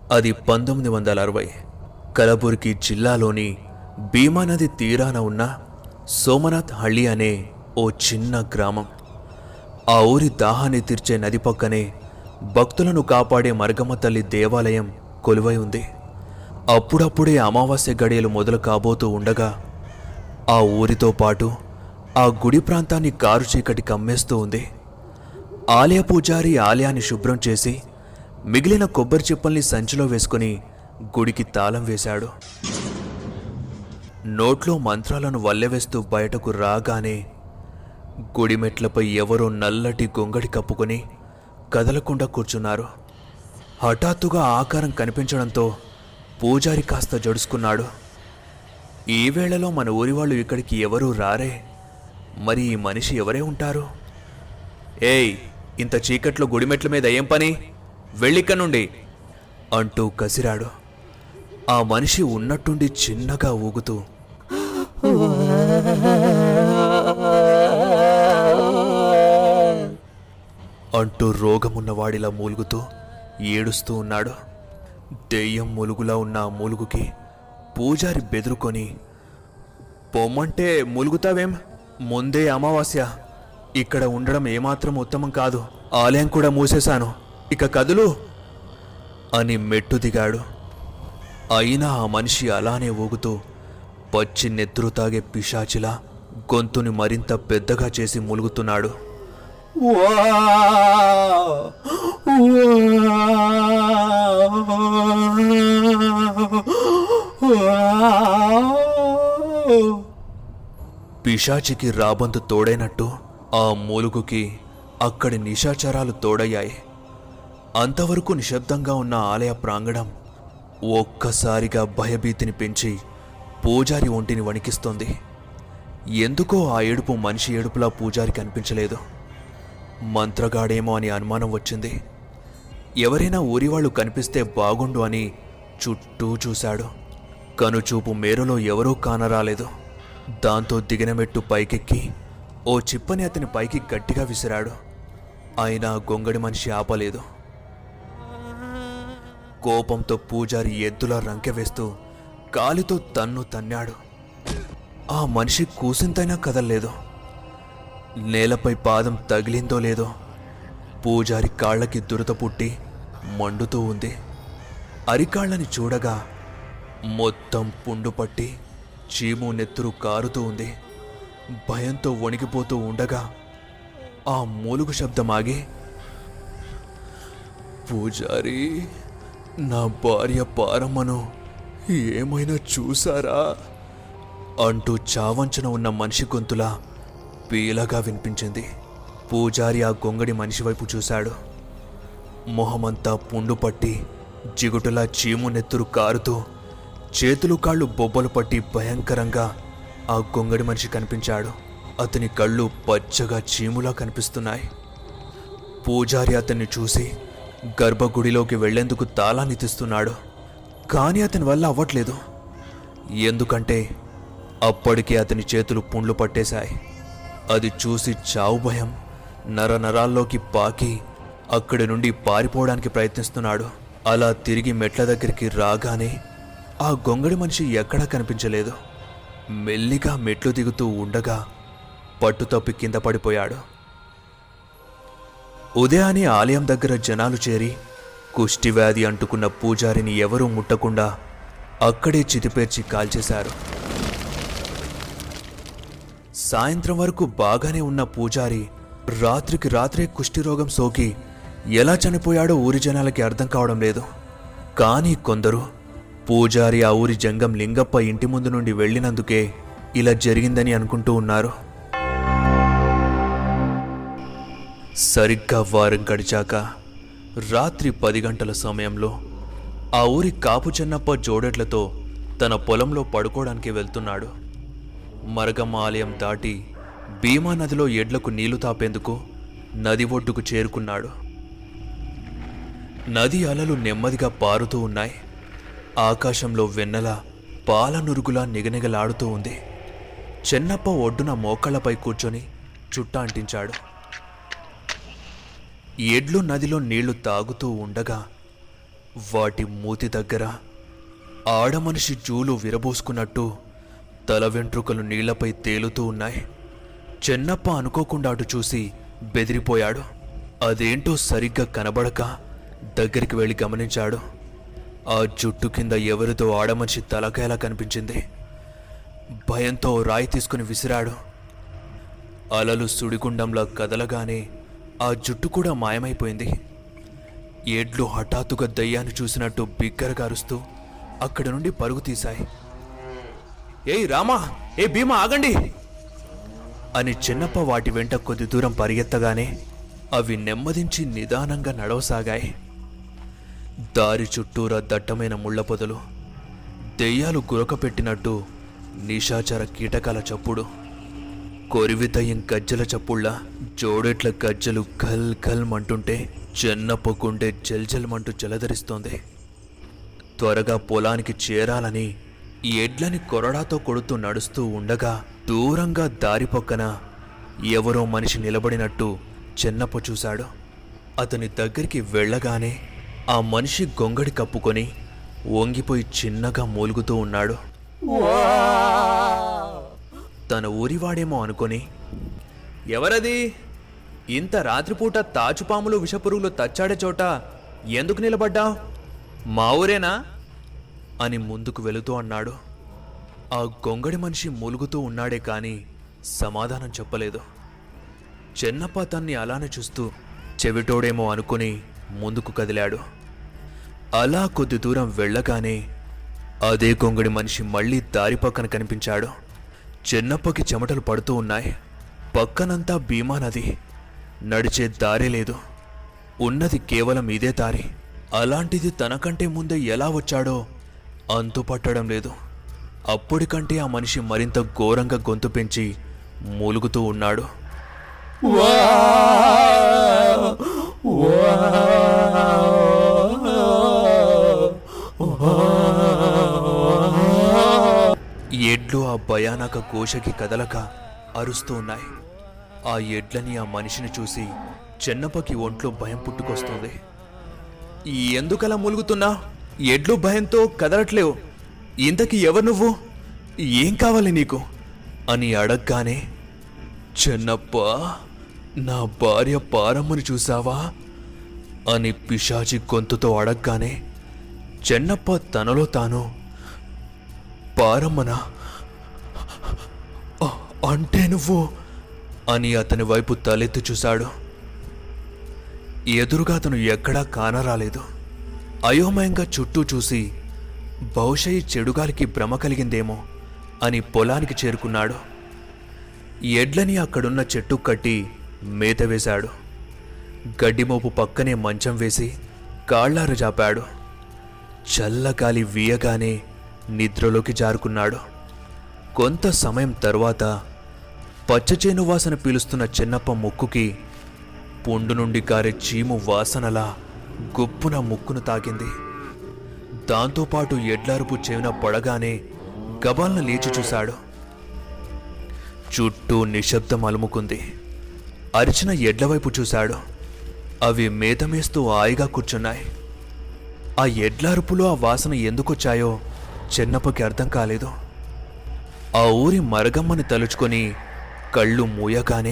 అది పంతొమ్మిది వందల అరవై కలబుర్గి జిల్లాలోని భీమా నది తీరాన ఉన్న సోమనాథ్ హళ్ళి అనే ఓ చిన్న గ్రామం ఆ ఊరి దాహాన్ని తీర్చే నది పక్కనే భక్తులను కాపాడే మరగమ్మ తల్లి దేవాలయం కొలువై ఉంది అప్పుడప్పుడే అమావాస్య గడియలు మొదలు కాబోతూ ఉండగా ఆ ఊరితో పాటు ఆ గుడి ప్రాంతాన్ని కారు చీకటి కమ్మేస్తూ ఉంది ఆలయ పూజారి ఆలయాన్ని శుభ్రం చేసి మిగిలిన కొబ్బరి చిప్పల్ని సంచిలో వేసుకుని గుడికి తాళం వేశాడు నోట్లో మంత్రాలను వల్లెవేస్తూ బయటకు రాగానే గుడి మెట్లపై ఎవరో నల్లటి గొంగడి కప్పుకొని కదలకుండా కూర్చున్నారు హఠాత్తుగా ఆకారం కనిపించడంతో పూజారి కాస్త జడుసుకున్నాడు ఈ వేళలో మన ఊరి వాళ్ళు ఇక్కడికి ఎవరూ రారే మరి ఈ మనిషి ఎవరే ఉంటారు ఏయ్ ఇంత చీకట్లో గుడిమెట్ల మీద ఏం పని వెళ్ళిక్క నుండి అంటూ కసిరాడు ఆ మనిషి ఉన్నట్టుండి చిన్నగా ఊగుతూ అంటూ రోగమున్నవాడిలా మూలుగుతూ ఏడుస్తూ ఉన్నాడు దెయ్యం మూలుగులా ఉన్న ఆ మూలుగుకి పూజారి బెదురుకొని పొమ్మంటే మూలుగుతావేం ముందే అమావాస్య ఇక్కడ ఉండడం ఏమాత్రం ఉత్తమం కాదు ఆలయం కూడా మూసేశాను ఇక కదులు అని మెట్టు దిగాడు అయినా ఆ మనిషి అలానే ఊగుతూ పచ్చి నెత్తురు తాగే పిశాచిలా గొంతుని మరింత పెద్దగా చేసి మూలుగుతున్నాడు పిశాచికి రాబందు తోడైనట్టు ఆ మూలుగుకి అక్కడి నిశాచరాలు తోడయ్యాయి అంతవరకు నిశ్శబ్దంగా ఉన్న ఆలయ ప్రాంగణం ఒక్కసారిగా భయభీతిని పెంచి పూజారి ఒంటిని వణికిస్తోంది ఎందుకో ఆ ఏడుపు మనిషి ఏడుపులా పూజారికి అనిపించలేదు మంత్రగాడేమో అని అనుమానం వచ్చింది ఎవరైనా ఊరివాళ్ళు కనిపిస్తే బాగుండు అని చుట్టూ చూశాడు కనుచూపు మేరలో ఎవరూ కానరాలేదు దాంతో దిగిన మెట్టు పైకెక్కి ఓ చిప్పని అతని పైకి గట్టిగా విసిరాడు అయినా గొంగడి మనిషి ఆపలేదు కోపంతో పూజారి ఎద్దులా రంకెవేస్తూ కాలితో తన్ను తన్నాడు ఆ మనిషి కూసింతైనా కదల్లేదు నేలపై పాదం తగిలిందో లేదో పూజారి కాళ్ళకి దురద పుట్టి మండుతూ ఉంది అరికాళ్ళని చూడగా మొత్తం పుండు పట్టి చీము నెత్తురు కారుతూ ఉంది భయంతో వణికిపోతూ ఉండగా ఆ మూలుగు శబ్దం ఆగి పూజారి నా భార్య పారమ్మను ఏమైనా చూసారా అంటూ చావంచన ఉన్న మనిషి గొంతులా పీలగా వినిపించింది పూజారి ఆ గొంగడి మనిషి వైపు చూశాడు మొహమంతా పుండు పట్టి జిగుటులా చీము నెత్తురు కారుతూ చేతులు కాళ్ళు బొబ్బలు పట్టి భయంకరంగా ఆ గొంగడి మనిషి కనిపించాడు అతని కళ్ళు పచ్చగా చీములా కనిపిస్తున్నాయి పూజారి అతన్ని చూసి గర్భగుడిలోకి వెళ్లేందుకు తాళాన్ని తీస్తున్నాడు కానీ అతని వల్ల అవ్వట్లేదు ఎందుకంటే అప్పటికే అతని చేతులు పుండ్లు పట్టేశాయి అది చూసి చావు భయం నర నరాల్లోకి పాకి అక్కడి నుండి పారిపోవడానికి ప్రయత్నిస్తున్నాడు అలా తిరిగి మెట్ల దగ్గరికి రాగానే ఆ గొంగడి మనిషి ఎక్కడా కనిపించలేదు మెల్లిగా మెట్లు దిగుతూ ఉండగా పట్టుతప్పి కింద పడిపోయాడు ఉదయాన్నే ఆలయం దగ్గర జనాలు చేరి కుష్టి వ్యాధి అంటుకున్న పూజారిని ఎవరూ ముట్టకుండా అక్కడే చితిపేర్చి కాల్చేశారు సాయంత్రం వరకు బాగానే ఉన్న పూజారి రాత్రికి రాత్రే కుష్ఠిరోగం సోకి ఎలా చనిపోయాడో ఊరి జనాలకి అర్థం కావడం లేదు కానీ కొందరు పూజారి ఆ ఊరి జంగం లింగప్ప ఇంటి ముందు నుండి వెళ్ళినందుకే ఇలా జరిగిందని అనుకుంటూ ఉన్నారు సరిగ్గా వారం గడిచాక రాత్రి పది గంటల సమయంలో ఆ ఊరి కాపు చెన్నప్ప జోడెట్లతో తన పొలంలో పడుకోవడానికి వెళ్తున్నాడు మరగమ్మ ఆలయం దాటి భీమా నదిలో ఎడ్లకు నీళ్లు తాపేందుకు నది ఒడ్డుకు చేరుకున్నాడు నది అలలు నెమ్మదిగా పారుతూ ఉన్నాయి ఆకాశంలో వెన్నెల పాల నురుగులా నిగనిగలాడుతూ ఉంది చెన్నప్ప ఒడ్డున మోకాళ్లపై కూర్చొని చుట్ట అంటించాడు ఎడ్లు నదిలో నీళ్లు తాగుతూ ఉండగా వాటి మూతి దగ్గర ఆడమనిషి జూలు విరబోసుకున్నట్టు తల వెంట్రుకలు నీళ్లపై తేలుతూ ఉన్నాయి చెన్నప్ప అనుకోకుండా అటు చూసి బెదిరిపోయాడు అదేంటో సరిగ్గా కనబడక దగ్గరికి వెళ్ళి గమనించాడు ఆ జుట్టు కింద ఎవరితో ఆడమనిషి తలకాయలా కనిపించింది భయంతో రాయి తీసుకుని విసిరాడు అలలు సుడిగుండంలా కదలగానే ఆ జుట్టు కూడా మాయమైపోయింది ఎడ్లు హఠాత్తుగా దయ్యాన్ని చూసినట్టు బిగ్గరగా అరుస్తూ అక్కడి నుండి పరుగు తీశాయి ఏయ్ రామా ఏ భీమా ఆగండి అని చిన్నప్ప వాటి వెంట కొద్ది దూరం పరిగెత్తగానే అవి నెమ్మదించి నిదానంగా నడవసాగాయి దారి చుట్టూరా దట్టమైన ముళ్ళ పొదలు దెయ్యాలు గురకపెట్టినట్టు నిశాచర కీటకాల చప్పుడు కొరివిదయ్యం గజ్జల చప్పుళ్ళ జోడెట్ల గజ్జలు ఖల్ ఖల్ మంటుంటే చెన్నప్ప గుండె జల్జల్మంటూ జలధరిస్తోంది త్వరగా పొలానికి చేరాలని ఈ ఎడ్లని కొరడాతో కొడుతూ నడుస్తూ ఉండగా దూరంగా దారి పక్కన ఎవరో మనిషి నిలబడినట్టు చెన్నప్ప చూశాడు అతని దగ్గరికి వెళ్ళగానే ఆ మనిషి గొంగడి కప్పుకొని వంగిపోయి చిన్నగా మూలుగుతూ ఉన్నాడు తన ఊరివాడేమో అనుకొని ఎవరది ఇంత రాత్రిపూట తాచుపాములు విషపురుగులు తచ్చాడే చోట ఎందుకు నిలబడ్డా మా ఊరేనా అని ముందుకు వెళుతూ అన్నాడు ఆ గొంగడి మనిషి మూలుగుతూ ఉన్నాడే కాని సమాధానం చెప్పలేదు చెన్నప్ప తన్ని అలానే చూస్తూ చెవిటోడేమో అనుకుని ముందుకు కదిలాడు అలా కొద్ది దూరం వెళ్ళగానే అదే గొంగడి మనిషి మళ్ళీ దారి పక్కన కనిపించాడు చెన్నప్పకి చెమటలు పడుతూ ఉన్నాయి పక్కనంతా భీమా నది నడిచే దారే లేదు ఉన్నది కేవలం ఇదే దారి అలాంటిది తనకంటే ముందే ఎలా వచ్చాడో అంతు పట్టడం లేదు అప్పటికంటే ఆ మనిషి మరింత ఘోరంగా గొంతు పెంచి మూలుగుతూ ఉన్నాడు ఎడ్లు ఆ భయానక ఘోషకి కదలక అరుస్తూ ఉన్నాయి ఆ ఎడ్లని ఆ మనిషిని చూసి చెన్నప్పకి ఒంట్లో భయం పుట్టుకొస్తుంది ఎందుకలా మూలుగుతున్నా ఎడ్లు భయంతో కదలట్లేవు ఇంతకి ఎవరు నువ్వు ఏం కావాలి నీకు అని అడగగానే చెన్నప్ప నా భార్య పారమ్మని చూసావా అని పిశాచి గొంతుతో అడగగానే చెన్నప్ప తనలో తాను పారమ్మనా అ- అంటే నువ్వు అని అతని వైపు తలెత్తి చూశాడు ఎదురుగా అతను ఎక్కడా కానరాలేదు అయోమయంగా చుట్టూ చూసి బహుశా ఈ చెడుగాలికి భ్రమ కలిగిందేమో అని పొలానికి చేరుకున్నాడు ఎడ్లని అక్కడున్న చెట్టు కట్టి మేత వేశాడు గడ్డిమోపు పక్కనే మంచం వేసి కాళ్ళారు జాపాడు చల్లగాలి వీయగానే నిద్రలోకి జారుకున్నాడు కొంత సమయం తరువాత పచ్చచేను వాసన పీలుస్తున్న చిన్నప్ప ముక్కుకి పుండు నుండి కారే చీము వాసనలా గుప్పున ముక్కును తాకింది దాంతోపాటు ఎడ్లారుపు చెవిన పడగానే గబాల్న లేచి చూశాడు చుట్టూ నిశ్శబ్దం అలుముకుంది అరిచిన ఎడ్ల వైపు చూశాడు అవి మేతమేస్తూ హాయిగా కూర్చున్నాయి ఆ ఎడ్లారుపులో ఆ వాసన ఎందుకొచ్చాయో చెన్నప్పకి అర్థం కాలేదు ఆ ఊరి మరగమ్మని తలుచుకొని కళ్ళు మూయగానే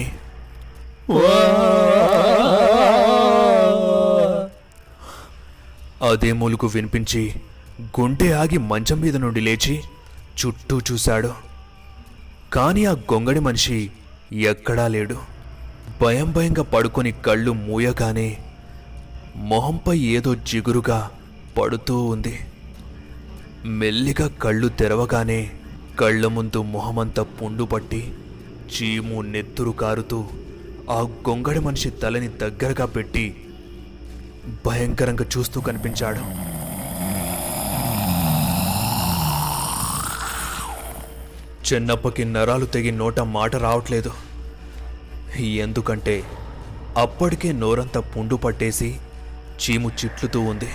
అదే మూలుగు వినిపించి గుండె ఆగి మంచం మీద నుండి లేచి చుట్టూ చూశాడు కాని ఆ గొంగడి మనిషి ఎక్కడా లేడు భయం భయంగా పడుకొని కళ్ళు మూయగానే మొహంపై ఏదో జిగురుగా పడుతూ ఉంది మెల్లిగా కళ్ళు తెరవగానే కళ్ళ ముందు మొహమంతా పుండు పట్టి చీము నెత్తురు కారుతూ ఆ గొంగడి మనిషి తలని దగ్గరగా పెట్టి భయంకరంగా చూస్తూ కనిపించాడు చెన్నప్పకి నరాలు తెగి నోట మాట రావట్లేదు ఎందుకంటే అప్పటికే నోరంతా పుండు పట్టేసి చీము చిట్లుతూ ఉంది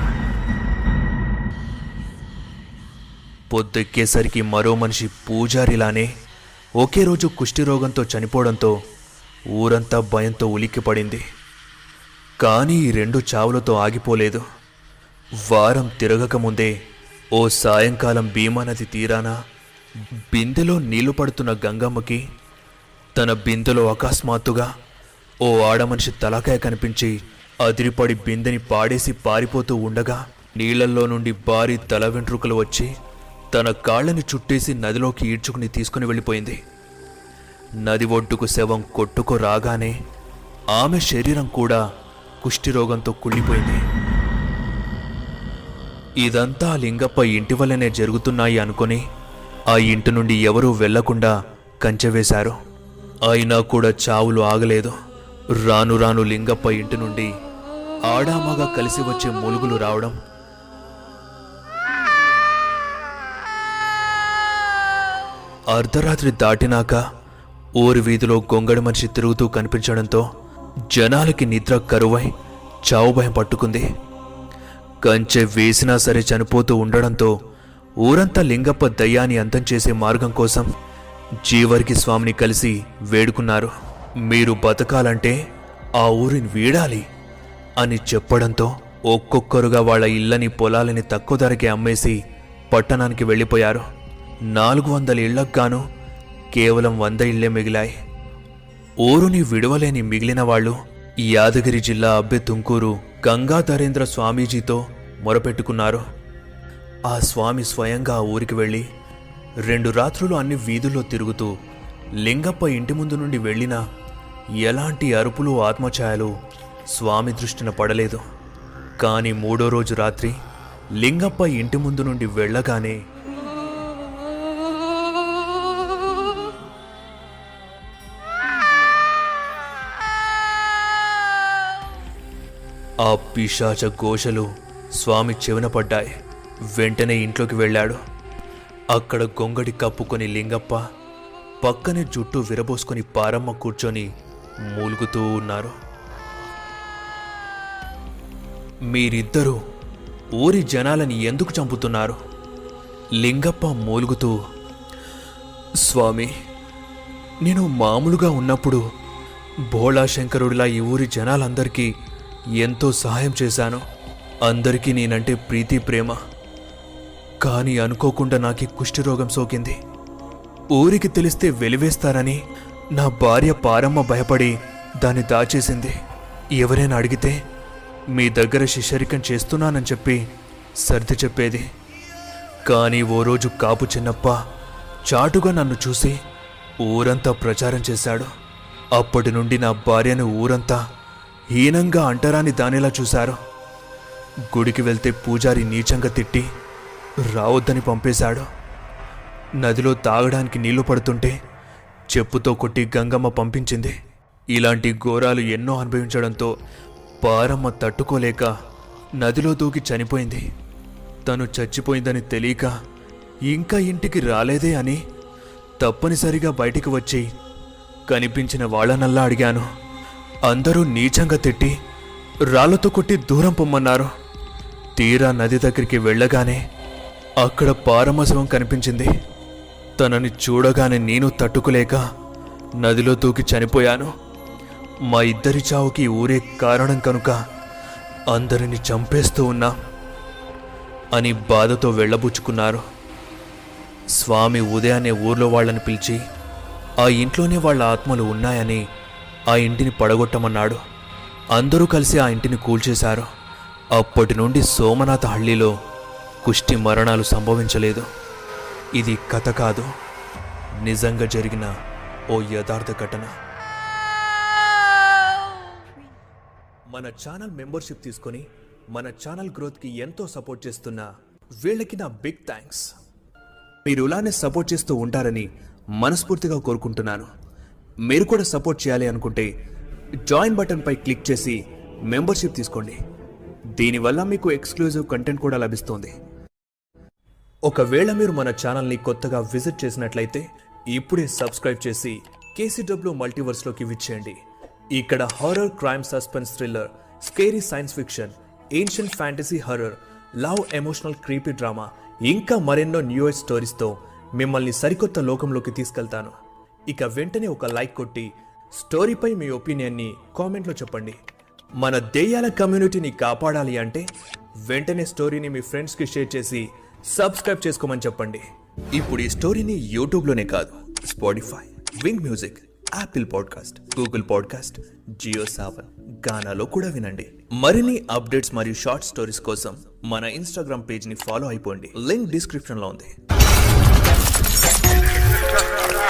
పొద్దెక్కేసరికి మరో మనిషి పూజారిలానే ఒకే రోజు కుష్ఠిరోగంతో చనిపోవడంతో ఊరంతా భయంతో ఉలిక్కిపడింది కానీ ఈ రెండు చావులతో ఆగిపోలేదు వారం తిరగకముందే ఓ సాయంకాలం భీమానది తీరాన బిందెలో నీళ్లు పడుతున్న గంగమ్మకి తన బిందెలో అకస్మాత్తుగా ఓ ఆడమనిషి తలకాయ కనిపించి అదిరిపడి బిందెని పాడేసి పారిపోతూ ఉండగా నీళ్లల్లో నుండి భారీ తల వెంట్రుకలు వచ్చి తన కాళ్ళని చుట్టేసి నదిలోకి ఈడ్చుకుని తీసుకుని వెళ్ళిపోయింది నది ఒడ్డుకు శవం కొట్టుకు రాగానే ఆమె శరీరం కూడా కుష్ఠిరోగంతో కుళ్ళిపోయింది ఇదంతా ఆ లింగప్ప ఇంటి వల్లనే జరుగుతున్నాయి అనుకుని ఆ ఇంటి నుండి ఎవరూ వెళ్లకుండా కంచెవేశారు అయినా కూడా చావులు ఆగలేదు రాను రాను లింగప్ప ఇంటి నుండి ఆడామగా కలిసి వచ్చే మూలుగులు రావడం అర్ధరాత్రి దాటినాక ఊరి వీధిలో గొంగడి మనిషి తిరుగుతూ కనిపించడంతో జనాలకి నిద్ర కరువై చావు భయం పట్టుకుంది కంచె వేసినా సరే చనిపోతూ ఉండడంతో ఊరంతా లింగప్ప దయ్యాన్ని అంతం చేసే మార్గం కోసం జీవరికి స్వామిని కలిసి వేడుకున్నారు మీరు బతకాలంటే ఆ ఊరిని వీడాలి అని చెప్పడంతో ఒక్కొక్కరుగా వాళ్ళ ఇళ్ళని పొలాలని తక్కువ ధరకే అమ్మేసి పట్టణానికి వెళ్ళిపోయారు నాలుగు వందల ఇళ్లకు గాను కేవలం వంద ఇళ్లే మిగిలాయి ఊరుని విడవలేని మిగిలిన వాళ్ళు యాదగిరి జిల్లా అబ్బె తుంకూరు గంగాధరేంద్ర స్వామీజీతో మొరపెట్టుకున్నారు ఆ స్వామి స్వయంగా ఆ ఊరికి వెళ్ళి రెండు రాత్రులు అన్ని వీధుల్లో తిరుగుతూ లింగప్ప ఇంటి ముందు నుండి వెళ్ళినా ఎలాంటి అరుపులు ఆత్మఛాయలు స్వామి దృష్టిన పడలేదు కానీ మూడో రోజు రాత్రి లింగప్ప ఇంటి ముందు నుండి వెళ్ళగానే ఆ పిశాచ ఘోషలు స్వామి చెవిన పడ్డాయి వెంటనే ఇంట్లోకి వెళ్ళాడు అక్కడ గొంగడి కప్పుకొని లింగప్ప పక్కనే జుట్టు విరబోసుకొని పారమ్మ కూర్చొని మూలుగుతూ ఉన్నారు మీరిద్దరూ ఊరి జనాలని ఎందుకు చంపుతున్నారు లింగప్ప మూలుగుతూ స్వామి నేను మామూలుగా ఉన్నప్పుడు భోళాశంకరుడిలా ఈ ఊరి జనాలందరికీ ఎంతో సహాయం చేశాను అందరికీ నేనంటే ప్రీతి ప్రేమ కానీ అనుకోకుండా నాకు ఈ కుష్ఠరోగం సోకింది ఊరికి తెలిస్తే వెలివేస్తారని నా భార్య పారమ్మ భయపడి దాన్ని దాచేసింది ఎవరైనా అడిగితే మీ దగ్గర శిష్యరికం చేస్తున్నానని చెప్పి సర్ది చెప్పేది కానీ ఓ రోజు కాపు చిన్నప్ప చాటుగా నన్ను చూసి ఊరంతా ప్రచారం చేశాడు అప్పటి నుండి నా భార్యను ఊరంతా హీనంగా అంటరాని దానిలా చూశారు గుడికి వెళ్తే పూజారి నీచంగా తిట్టి రావద్దని పంపేశాడు నదిలో తాగడానికి నీళ్లు పడుతుంటే చెప్పుతో కొట్టి గంగమ్మ పంపించింది ఇలాంటి ఘోరాలు ఎన్నో అనుభవించడంతో పారమ్మ తట్టుకోలేక నదిలో దూకి చనిపోయింది తను చచ్చిపోయిందని తెలియక ఇంకా ఇంటికి రాలేదే అని తప్పనిసరిగా బయటికి వచ్చి కనిపించిన వాళ్ళనల్లా అడిగాను అందరూ నీచంగా తిట్టి రాళ్లతో కొట్టి దూరం పొమ్మన్నారు తీరా నది దగ్గరికి వెళ్ళగానే అక్కడ పారమశవం కనిపించింది తనని చూడగానే నేను తట్టుకోలేక నదిలో దూకి చనిపోయాను మా ఇద్దరి చావుకి ఊరే కారణం కనుక అందరిని చంపేస్తూ ఉన్నా అని బాధతో వెళ్ళబుచ్చుకున్నారు స్వామి ఉదయాన్నే ఊర్లో వాళ్ళని పిలిచి ఆ ఇంట్లోనే వాళ్ళ ఆత్మలు ఉన్నాయని ఆ ఇంటిని పడగొట్టమన్నాడు అందరూ కలిసి ఆ ఇంటిని కూల్చేశారు అప్పటి నుండి సోమనాథ హళ్ళిలో కుష్టి మరణాలు సంభవించలేదు ఇది కథ కాదు నిజంగా జరిగిన ఓ యథార్థ ఘటన మన ఛానల్ మెంబర్షిప్ తీసుకొని మన ఛానల్ గ్రోత్కి ఎంతో సపోర్ట్ చేస్తున్న వీళ్ళకి నా బిగ్ థ్యాంక్స్ మీరు ఇలానే సపోర్ట్ చేస్తూ ఉంటారని మనస్ఫూర్తిగా కోరుకుంటున్నాను మీరు కూడా సపోర్ట్ చేయాలి అనుకుంటే జాయిన్ బటన్పై క్లిక్ చేసి మెంబర్షిప్ తీసుకోండి దీనివల్ల మీకు ఎక్స్క్లూజివ్ కంటెంట్ కూడా లభిస్తుంది ఒకవేళ మీరు మన ఛానల్ని కొత్తగా విజిట్ చేసినట్లయితే ఇప్పుడే సబ్స్క్రైబ్ చేసి కేసీడబ్ల్యూ మల్టీవర్స్లోకి విచ్చేయండి ఇక్కడ horror crime suspense thriller scary science fiction ancient fantasy horror love emotional creepy drama ఇంకా మరెన్నో న్యూయర్ స్టోరీస్తో మిమ్మల్ని సరికొత్త లోకంలోకి తీసుకెళ్తాను ఇక వెంటనే ఒక లైక్ కొట్టి స్టోరీపై మీ ఒపీనియన్ని కామెంట్లో చెప్పండి మన దెయ్యాల కమ్యూనిటీని కాపాడాలి అంటే వెంటనే స్టోరీని మీ ఫ్రెండ్స్కి షేర్ చేసి సబ్స్క్రైబ్ చేసుకోమని చెప్పండి ఇప్పుడు ఈ స్టోరీని యూట్యూబ్లోనే కాదు Spotify Wynk music Apple podcast Google podcast Jio Saavn గానాలో కూడా వినండి మరిన్ని అప్డేట్స్ మరియు షార్ట్ స్టోరీస్ కోసం మన ఇన్స్టాగ్రామ్ పేజ్ని ఫాలో అయిపోండి లింక్ డిస్క్రిప్షన్లో ఉంది